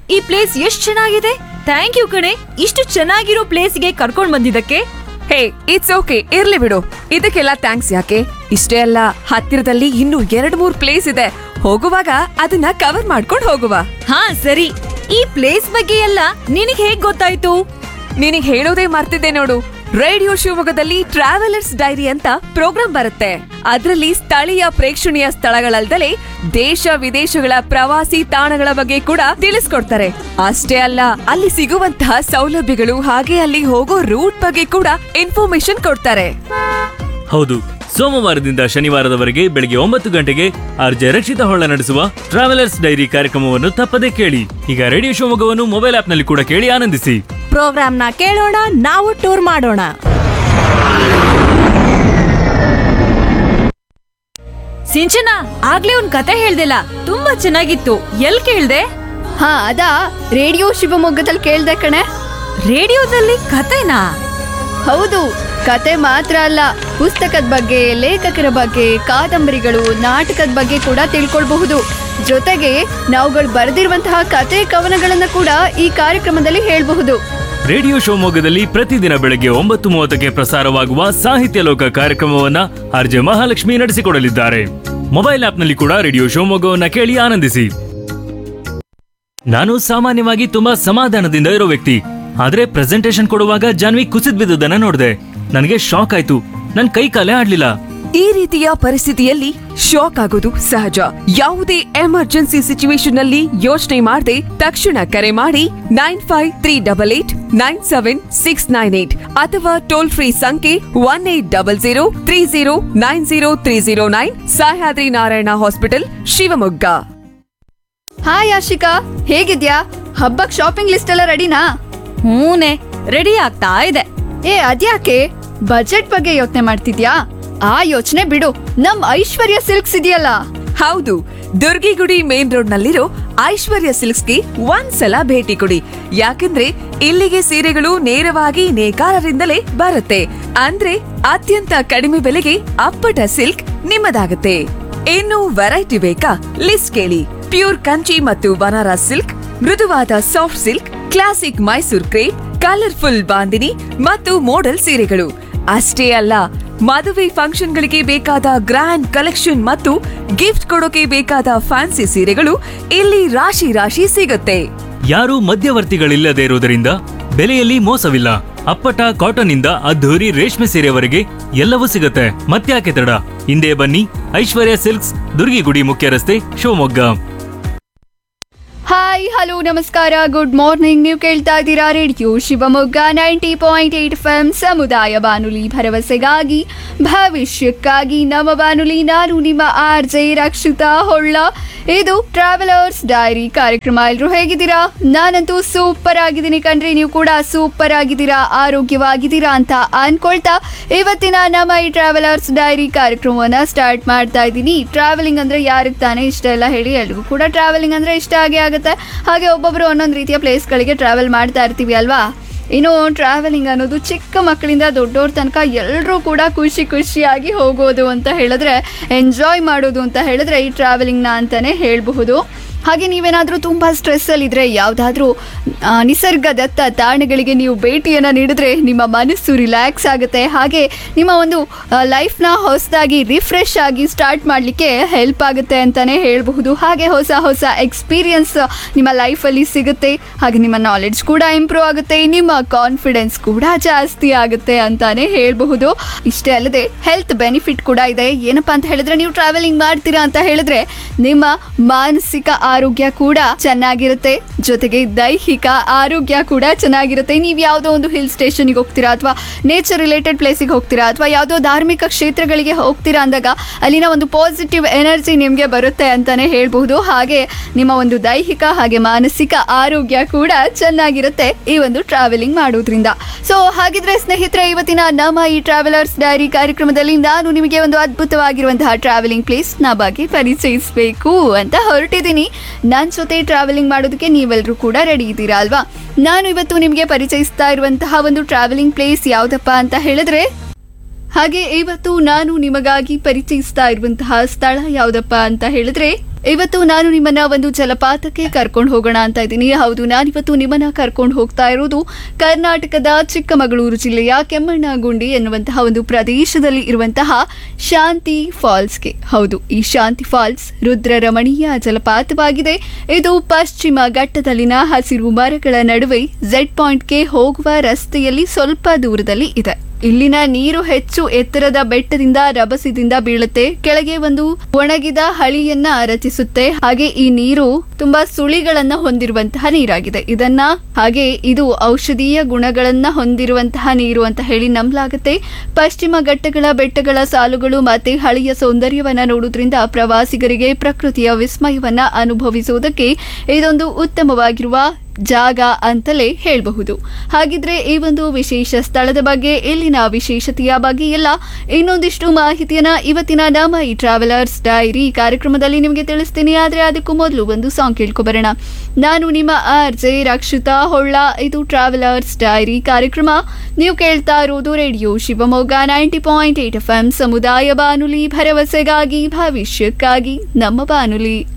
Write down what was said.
ಈ ಪ್ಲೇಸ್ ಎಷ್ಟ್ ಚೆನ್ನಾಗಿದೆ ಥ್ಯಾಂಕ್ ಯು ಕಣೆ ಇಷ್ಟು ಚೆನ್ನಾಗಿರೋ ಪ್ಲೇಸ್ಗೆ ಕರ್ಕೊಂಡ್ ಬಂದಿದ್ದಕ್ಕೆ ಹೇ ಇಟ್ಸ್ ಓಕೆ ಇರ್ಲಿ ಬಿಡು ಇದಕ್ಕೆಲ್ಲ ಥ್ಯಾಂಕ್ಸ್ ಯಾಕೆ ಇಷ್ಟೇ ಅಲ್ಲ ಹತ್ತಿರದಲ್ಲಿ ಇನ್ನೂ ಎರಡ್ ಮೂರ್ ಪ್ಲೇಸ್ ಇದೆ ಹೋಗುವಾಗ ಅದನ್ನ ಕವರ್ ಮಾಡ್ಕೊಂಡು ಹೋಗುವ ಹಾ ಸರಿ ಈ ಪ್ಲೇಸ್ ಬಗ್ಗೆ ಎಲ್ಲ ನಿನಗ್ ಹೇಗ್ ಗೊತ್ತಾಯ್ತು ನಿನಗ್ ಹೇಳೋದೇ ಮರ್ತಿದ್ದೆ ನೋಡು ರೇಡಿಯೋ ಶಿವಮೊಗ್ಗದಲ್ಲಿ ಟ್ರಾವೆಲರ್ಸ್ ಡೈರಿ ಅಂತ ಪ್ರೋಗ್ರಾಂ ಬರುತ್ತೆ ಅದರಲ್ಲಿ ಸ್ಥಳೀಯ ಪ್ರೇಕ್ಷಣೀಯ ಸ್ಥಳಗಳಲ್ದಲೆ ದೇಶ ವಿದೇಶಗಳ ಪ್ರವಾಸಿ ತಾಣಗಳ ಬಗ್ಗೆ ಕೂಡ ತಿಳಿಸ್ಕೊಡ್ತಾರೆ ಅಷ್ಟೇ ಅಲ್ಲ ಅಲ್ಲಿ ಸಿಗುವಂತಹ ಸೌಲಭ್ಯಗಳು ಹಾಗೆ ಅಲ್ಲಿ ಹೋಗೋ ರೂಟ್ ಬಗ್ಗೆ ಕೂಡ ಇನ್ಫಾರ್ಮೇಶನ್ ಕೊಡ್ತಾರೆ ಹೌದು ಸೋಮವಾರದಿಂದ ಶನಿವಾರದವರೆಗೆ ಬೆಳಗ್ಗೆ ಒಂಬತ್ತು ಗಂಟೆಗೆ ಆರ್ಜೆ ರಕ್ಷಿತ ಹೊಳ್ಳ ನಡೆಸುವ ಟ್ರಾವೆಲರ್ಸ್ ಡೈರಿ ಕಾರ್ಯಕ್ರಮವನ್ನು ತಪ್ಪದೇ ಕೇಳಿ ಈಗ ರೇಡಿಯೋ ಶಿವಮೊಗ್ಗವನ್ನು ಮೊಬೈಲ್ ಆಪ್ನಲ್ಲಿ ಕೂಡ ಕೇಳಿ ಆನಂದಿಸಿ ಪ್ರೋಗ್ರಾಮ್ನ ಕೇಳೋಣ ನಾವು ಟೂರ್ ಮಾಡೋಣ ಸಿಂಚನ ಆಗ್ಲೇ ಒಂದ್ ಕತೆ ಹೇಳ್ದಿಲ್ಲ ತುಂಬಾ ಚೆನ್ನಾಗಿತ್ತು ಎಲ್ ಕೇಳ್ದೆ ಹಾ ಅದಾ ರೇಡಿಯೋ ಶಿವಮೊಗ್ಗದಲ್ಲಿ ಕೇಳ್ದೆ ಕಣೆ ರೇಡಿಯೋದಲ್ಲಿ ಕತೆನಾ ಹೌದು ಕತೆ ಮಾತ್ರ ಅಲ್ಲ ಪುಸ್ತಕದ ಬಗ್ಗೆ ಲೇಖಕರ ಬಗ್ಗೆ ಕಾದಂಬರಿಗಳು ನಾಟಕದ ಬಗ್ಗೆ ಕೂಡ ತಿಳ್ಕೊಳ್ಬಹುದು ಜೊತೆಗೆ ನಾವುಗಳು ಬರೆದಿರುವಂತಹ ಕತೆ ಕವನಗಳನ್ನ ಕೂಡ ಈ ಕಾರ್ಯಕ್ರಮದಲ್ಲಿ ಹೇಳಬಹುದು ರೇಡಿಯೋ ಶಿವಮೊಗ್ಗದಲ್ಲಿ ಪ್ರತಿದಿನ ಬೆಳಗ್ಗೆ ಒಂಬತ್ತು ಮೂವತ್ತಕ್ಕೆ ಪ್ರಸಾರವಾಗುವ ಸಾಹಿತ್ಯ ಲೋಕ ಕಾರ್ಯಕ್ರಮವನ್ನ ಆರ್ಜೆ ಮಹಾಲಕ್ಷ್ಮಿ ನಡೆಸಿಕೊಡಲಿದ್ದಾರೆ ಮೊಬೈಲ್ ಆಪ್ನಲ್ಲಿ ಕೂಡ ರೇಡಿಯೋ ಶಿವಮೊಗ್ಗವನ್ನ ಕೇಳಿ ಆನಂದಿಸಿ ನಾನು ಸಾಮಾನ್ಯವಾಗಿ ತುಂಬಾ ಸಮಾಧಾನದಿಂದ ಇರೋ ವ್ಯಕ್ತಿ ಆದ್ರೆ ಪ್ರೆಸೆಂಟೇಶನ್ ಕೊಡುವಾಗ ಜಾನ್ವಿ ಕುಸಿದ್ ಬಿದ್ದುದನ್ನ ನೋಡಿದೆ ನನಗೆ ಶಾಕ್ ಆಯ್ತು ನನ್ ಕೈ ಕಾಲೇ ಆಡ್ಲಿಲ್ಲ ಈ ರೀತಿಯ ಪರಿಸ್ಥಿತಿಯಲ್ಲಿ ಶಾಕ್ ಆಗೋದು ಸಹಜ ಯಾವುದೇ ಎಮರ್ಜೆನ್ಸಿ ಸಿಚುವೇಶನ್ ನಲ್ಲಿ ಯೋಚನೆ ಮಾಡದೆ ತಕ್ಷಣ ಕರೆ ಮಾಡಿ nine five three double eight nine seven six nine eight ಅಥವಾ ಟೋಲ್ ಫ್ರೀ ಸಂಖ್ಯೆ one eight double zero three zero nine zero three zero nine Sahyadri Narayana hospital Shivamogga hi Ashika ಹೇಗಿದ್ಯಾ ಹಬ್ಬಕ್ ಶಾಪಿಂಗ್ ಲಿಸ್ಟ್ ಎಲ್ಲ ರೆಡಿನಾ ಹೂನೆ ರೆಡಿ ಆಗ್ತಾ ಇದೆ ಏ ಅದ್ಯಾಕೆ ಬಜೆಟ್ ಬಗ್ಗೆ ಯೋಚನೆ ಮಾಡ್ತಿದ್ಯಾ ಆ ಯೋಚನೆ ಬಿಡು ನಮ್ ಐಶ್ವರ್ಯ ಸಿಲ್ಕ್ಸ್ ಇದೆಯಲ್ಲ ಹೌದು ದುರ್ಗಿಗುಡಿ ಮೇನ್ ರೋಡ್ ನಲ್ಲಿರೋ ಐಶ್ವರ್ಯ ಸಿಲ್ಕ್ಸ್ಗೆ ಒಂದ್ಸಲ ಭೇಟಿ ಕೊಡಿ ಯಾಕಂದ್ರೆ ಇಲ್ಲಿಗೆ ಸೀರೆಗಳು ನೇರವಾಗಿ ನೇಕಾರರಿಂದಲೇ ಬರುತ್ತೆ ಅಂದ್ರೆ ಅತ್ಯಂತ ಕಡಿಮೆ ಬೆಲೆಗೆ ಅಪ್ಪಟ ಸಿಲ್ಕ್ ನಿಮ್ಮದಾಗುತ್ತೆ ಇನ್ನು ವೆರೈಟಿ ಬೇಕಾ ಲಿಸ್ಟ್ ಕೇಳಿ ಪ್ಯೂರ್ ಕಂಚಿ ಮತ್ತು ಬನಾರಸ್ ಸಿಲ್ಕ್ ಮೃದುವಾದ soft silk classic Mysore crepe colourful Bandhini ಮತ್ತು ಮೋಡಲ್ ಸೀರೆಗಳು ಅಷ್ಟೇ ಅಲ್ಲ ಮದುವೆ ಫಂಕ್ಷನ್ಗಳಿಗೆ ಬೇಕಾದ ಗ್ರ್ಯಾಂಡ್ ಕಲೆಕ್ಷನ್ ಮತ್ತು ಗಿಫ್ಟ್ ಕೊಡೋಕೆ ಬೇಕಾದ ಫ್ಯಾನ್ಸಿ ಸೀರೆಗಳು ಇಲ್ಲಿ ರಾಶಿ ರಾಶಿ ಸಿಗುತ್ತೆ ಯಾರೂ ಮಧ್ಯವರ್ತಿಗಳಿಲ್ಲದೆ ಇರುವುದರಿಂದ ಬೆಲೆಯಲ್ಲಿ ಮೋಸವಿಲ್ಲ ಅಪ್ಪಟ ಕಾಟನ್ ಇಂದ ಅದ್ಧೂರಿ ರೇಷ್ಮೆ ಸೀರೆವರೆಗೆ ಎಲ್ಲವೂ ಸಿಗುತ್ತೆ ಮತ್ತ್ಯಾಕೆ ತಡ ಹಿಂದೆ ಬನ್ನಿ ಐಶ್ವರ್ಯ ಸಿಲ್ಕ್ಸ್ ದುರ್ಗಿಗುಡಿ ಮುಖ್ಯ ರಸ್ತೆ ಶಿವಮೊಗ್ಗ ಹಾಯ್ ಹಲೋ ನಮಸ್ಕಾರ ಗುಡ್ ಮಾರ್ನಿಂಗ್ ನೀವು ಕೇಳ್ತಾ ಇದ್ದೀರಾ radio Shivamogga ninety point eight F M ಸಮುದಾಯ ಬಾನುಲಿ ಭರವಸೆಗಾಗಿ ಭವಿಷ್ಯಕ್ಕಾಗಿ ನಮ್ಮ ಬಾನುಲಿ ನಾನು ನಿಮ್ಮ ಆರ್ ಜೆ ರಕ್ಷಿತಾ ಹೊಳ್ಳ ಇದು ಟ್ರಾವೆಲರ್ಸ್ ಡೈರಿ ಕಾರ್ಯಕ್ರಮ ಎಲ್ಲರೂ ಹೇಗಿದ್ದೀರಾ ನಾನಂತೂ ಸೂಪರ್ ಆಗಿದ್ದೀನಿ ಕಣ್ರಿ ನೀವು ಕೂಡ ಸೂಪರ್ ಆಗಿದ್ದೀರಾ ಆರೋಗ್ಯವಾಗಿದ್ದೀರಾ ಅಂತ ಅನ್ಕೊಳ್ತಾ ಇವತ್ತಿನ ನಮ್ಮ ಈ ಟ್ರಾವೆಲರ್ಸ್ ಡೈರಿ ಕಾರ್ಯಕ್ರಮವನ್ನ ಸ್ಟಾರ್ಟ್ ಮಾಡ್ತಾ ಇದ್ದೀನಿ ಟ್ರಾವೆಲಿಂಗ್ ಅಂದ್ರೆ ಯಾರಿಗೆ ತಾನೇ ಇಷ್ಟ ಇಲ್ಲ ಹೇಳಿ ಎಲ್ರಿಗೂ ಕೂಡ ಟ್ರಾವೆಲಿಂಗ್ ಅಂದ್ರೆ ಇಷ್ಟ ಆಗೇ ಆಗುತ್ತೆ ಹಾಗೆ ಒಬ್ಬೊಬ್ರು ಒಂದೊಂದು ರೀತಿಯ ಪ್ಲೇಸ್ಗಳಿಗೆ ಟ್ರಾವೆಲ್ ಮಾಡ್ತಾ ಇರ್ತೀವಿ ಅಲ್ವಾ ಇನ್ನು ಟ್ರಾವೆಲಿಂಗ್ ಅನ್ನೋದು ಚಿಕ್ಕ ಮಕ್ಕಳಿಂದ ದೊಡ್ಡವ್ರ ತನಕ ಎಲ್ಲರೂ ಕೂಡ ಖುಷಿ ಖುಷಿಯಾಗಿ ಹೋಗೋದು ಅಂತ ಹೇಳಿದ್ರೆ ಎಂಜಾಯ್ ಮಾಡೋದು ಅಂತ ಹೇಳಿದ್ರೆ ಈ ಟ್ರಾವೆಲಿಂಗ್ನ ಅಂತಾನೆ ಹೇಳಬಹುದು ಹಾಗೆ ನೀವೇನಾದರೂ ತುಂಬ ಸ್ಟ್ರೆಸ್ಸಲ್ಲಿದ್ದರೆ ಯಾವುದಾದ್ರೂ ನಿಸರ್ಗದತ್ತ ತಾಣಗಳಿಗೆ ನೀವು ಭೇಟಿಯನ್ನು ನೀಡಿದ್ರೆ ನಿಮ್ಮ ಮನಸ್ಸು ರಿಲ್ಯಾಕ್ಸ್ ಆಗುತ್ತೆ ಹಾಗೆ ನಿಮ್ಮ ಒಂದು ಲೈಫ್ನ ಹೊಸದಾಗಿ ರಿಫ್ರೆಶ್ ಆಗಿ ಸ್ಟಾರ್ಟ್ ಮಾಡಲಿಕ್ಕೆ ಹೆಲ್ಪ್ ಆಗುತ್ತೆ ಅಂತಲೇ ಹೇಳಬಹುದು ಹಾಗೆ ಹೊಸ ಹೊಸ ಎಕ್ಸ್ಪೀರಿಯನ್ಸ್ ನಿಮ್ಮ ಲೈಫಲ್ಲಿ ಸಿಗುತ್ತೆ ಹಾಗೆ ನಿಮ್ಮ ನಾಲೆಡ್ಜ್ ಕೂಡ ಇಂಪ್ರೂವ್ ಆಗುತ್ತೆ ನಿಮ್ಮ ಕಾನ್ಫಿಡೆನ್ಸ್ ಕೂಡ ಜಾಸ್ತಿ ಆಗುತ್ತೆ ಅಂತಾನೆ ಹೇಳಬಹುದು ಇಷ್ಟೇ ಅಲ್ಲದೆ ಹೆಲ್ತ್ ಬೆನಿಫಿಟ್ ಕೂಡ ಇದೆ ಏನಪ್ಪಾ ಅಂತ ಹೇಳಿದ್ರೆ ನೀವು ಟ್ರಾವೆಲಿಂಗ್ ಮಾಡ್ತೀರಾ ಅಂತ ಹೇಳಿದ್ರೆ ನಿಮ್ಮ ಮಾನಸಿಕ ಆರೋಗ್ಯ ಕೂಡ ಚೆನ್ನಾಗಿರುತ್ತೆ ಜೊತೆಗೆ ದೈಹಿಕ ಆರೋಗ್ಯ ಕೂಡ ಚೆನ್ನಾಗಿರುತ್ತೆ ನೀವು ಯಾವುದೋ ಒಂದು ಹಿಲ್ ಸ್ಟೇಷನ್ಗೆ ಹೋಗ್ತೀರಾ ಅಥವಾ ನೇಚರ್ ರಿಲೇಟೆಡ್ ಪ್ಲೇಸಿಗೆ ಹೋಗ್ತೀರಾ ಅಥವಾ ಯಾವುದೋ ಧಾರ್ಮಿಕ ಕ್ಷೇತ್ರಗಳಿಗೆ ಹೋಗ್ತೀರಾ ಅಂದಾಗ ಅಲ್ಲಿನ ಒಂದು ಪಾಸಿಟಿವ್ ಎನರ್ಜಿ ನಿಮಗೆ ಬರುತ್ತೆ ಅಂತಾನೆ ಹೇಳ್ಬಹುದು ಹಾಗೆ ನಿಮ್ಮ ಒಂದು ದೈಹಿಕ ಹಾಗೆ ಮಾನಸಿಕ ಆರೋಗ್ಯ ಕೂಡ ಚೆನ್ನಾಗಿರುತ್ತೆ ಈ ಒಂದು ಟ್ರಾವೆಲಿಂಗ್ ಮಾಡೋದ್ರಿಂದ ಸೊ ಹಾಗಿದ್ರೆ ಸ್ನೇಹಿತರೆ ಇವತ್ತಿನ ನಮ್ಮ ಈ ಟ್ರಾವೆಲರ್ಸ್ ಡೈರಿ ಕಾರ್ಯಕ್ರಮದಲ್ಲಿ ನಾನು ನಿಮಗೆ ಒಂದು ಅದ್ಭುತವಾಗಿರುವಂತಹ ಟ್ರಾವೆಲಿಂಗ್ ಪ್ಲೇಸ್ ನ ಬಗ್ಗೆ ಪರಿಚಯಿಸಬೇಕು ಅಂತ ಹೊರಟಿದ್ದೀನಿ ನನ್ನ ಜೊತೆ ಟ್ರಾವೆಲಿಂಗ್ ಮಾಡೋದಕ್ಕೆ ನೀವೆಲ್ಲರೂ ಕೂಡ ರೆಡಿ ಇದ್ದೀರಾ ಅಲ್ವಾ ನಾನು ಇವತ್ತು ನಿಮಗೆ ಪರಿಚಯಿಸ್ತಾ ಇರುವಂತಹ ಒಂದು ಟ್ರಾವೆಲಿಂಗ್ ಪ್ಲೇಸ್ ಯಾವುದಪ್ಪ ಅಂತ ಹೇಳಿದ್ರೆ ಹಾಗೆ ಇವತ್ತು ನಾನು ನಿಮಗಾಗಿ ಪರಿಚಯಿಸ್ತಾ ಇರುವಂತಹ ಸ್ಥಳ ಯಾವುದಪ್ಪ ಅಂತ ಹೇಳಿದ್ರೆ ಇವತ್ತು ನಾನು ನಿಮ್ಮನ್ನ ಒಂದು ಜಲಪಾತಕ್ಕೆ ಕರ್ಕೊಂಡು ಹೋಗೋಣ ಅಂತ ಇದ್ದೀನಿ ಹೌದು ನಾನಿವತ್ತು ನಿಮ್ಮನ್ನ ಕರ್ಕೊಂಡು ಹೋಗ್ತಾ ಇರೋದು ಕರ್ನಾಟಕದ ಚಿಕ್ಕಮಗಳೂರು ಜಿಲ್ಲೆಯ ಕೆಮ್ಮಣ್ಣಗುಂಡಿ ಎನ್ನುವಂತಹ ಒಂದು ಪ್ರದೇಶದಲ್ಲಿ ಇರುವಂತಹ ಶಾಂತಿ ಫಾಲ್ಸ್ಗೆ ಹೌದು ಈ ಶಾಂತಿ ಫಾಲ್ಸ್ ರುದ್ರ ರಮಣೀಯ ಜಲಪಾತವಾಗಿದೆ ಇದು ಪಶ್ಚಿಮ ಘಟ್ಟದಲ್ಲಿನ ಹಸಿರು ಮರಗಳ ನಡುವೆ ಝೆಡ್ ಪಾಯಿಂಟ್ಗೆ ಹೋಗುವ ರಸ್ತೆಯಲ್ಲಿ ಸ್ವಲ್ಪ ದೂರದಲ್ಲಿ ಇದೆ ಇಲ್ಲಿನ ನೀರು ಹೆಚ್ಚು ಎತ್ತರದ ಬೆಟ್ಟದಿಂದ ರಭಸದಿಂದ ಬೀಳುತ್ತೆ ಕೆಳಗೆ ಒಂದು ಒಣಗಿದ ಹಳಿಯನ್ನ ರಚಿಸುತ್ತೆ ಹಾಗೆ ಈ ನೀರು ತುಂಬಾ ಸುಳಿಗಳನ್ನ ಹೊಂದಿರುವಂತಹ ನೀರಾಗಿದೆ ಇದನ್ನ ಹಾಗೆ ಇದು ಔಷಧೀಯ ಗುಣಗಳನ್ನ ಹೊಂದಿರುವಂತಹ ನೀರು ಅಂತ ಹೇಳಿ ನಂಬಲಾಗುತ್ತೆ ಪಶ್ಚಿಮ ಘಟ್ಟಗಳ ಬೆಟ್ಟಗಳ ಸಾಲುಗಳು ಮತ್ತೆ ಹಳಿಯ ಸೌಂದರ್ಯವನ್ನ ನೋಡುವುದರಿಂದ ಪ್ರವಾಸಿಗರಿಗೆ ಪ್ರಕೃತಿಯ ವಿಸ್ಮಯವನ್ನ ಅನುಭವಿಸುವುದಕ್ಕೆ ಇದೊಂದು ಉತ್ತಮವಾಗಿರುವ ಜಾಗ ಅಂತಲೇ ಹೇಳಬಹುದು ಹಾಗಿದ್ರೆ ಈ ಒಂದು ವಿಶೇಷ ಸ್ಥಳದ ಬಗ್ಗೆ ಇಲ್ಲಿನ ವಿಶೇಷತೆಯ ಬಗ್ಗೆ ಎಲ್ಲ ಇನ್ನೊಂದಿಷ್ಟು ಮಾಹಿತಿಯನ್ನ ಇವತ್ತಿನ ನಮ್ಮ ಈ ಟ್ರಾವೆಲರ್ಸ್ ಡೈರಿ ಕಾರ್ಯಕ್ರಮದಲ್ಲಿ ನಿಮಗೆ ತಿಳಿಸ್ತೀನಿ ಆದ್ರೆ ಅದಕ್ಕೂ ಮೊದಲು ಒಂದು ಸಾಂಗ್ ಕೇಳ್ಕೊಬರೋಣ ನಾನು ನಿಮ್ಮ ಆರ್ ಜೆ ರಕ್ಷಿತಾ ಹೊಳ್ಳ ಇದು ಟ್ರಾವೆಲರ್ಸ್ ಡೈರಿ ಕಾರ್ಯಕ್ರಮ ನೀವು ಕೇಳ್ತಾ ಇರೋದು radio Shivamogga ninety point eight F M ಸಮುದಾಯ ಬಾನುಲಿ ಭರವಸೆಗಾಗಿ ಭವಿಷ್ಯಕ್ಕಾಗಿ ನಮ್ಮ ಬಾನುಲಿ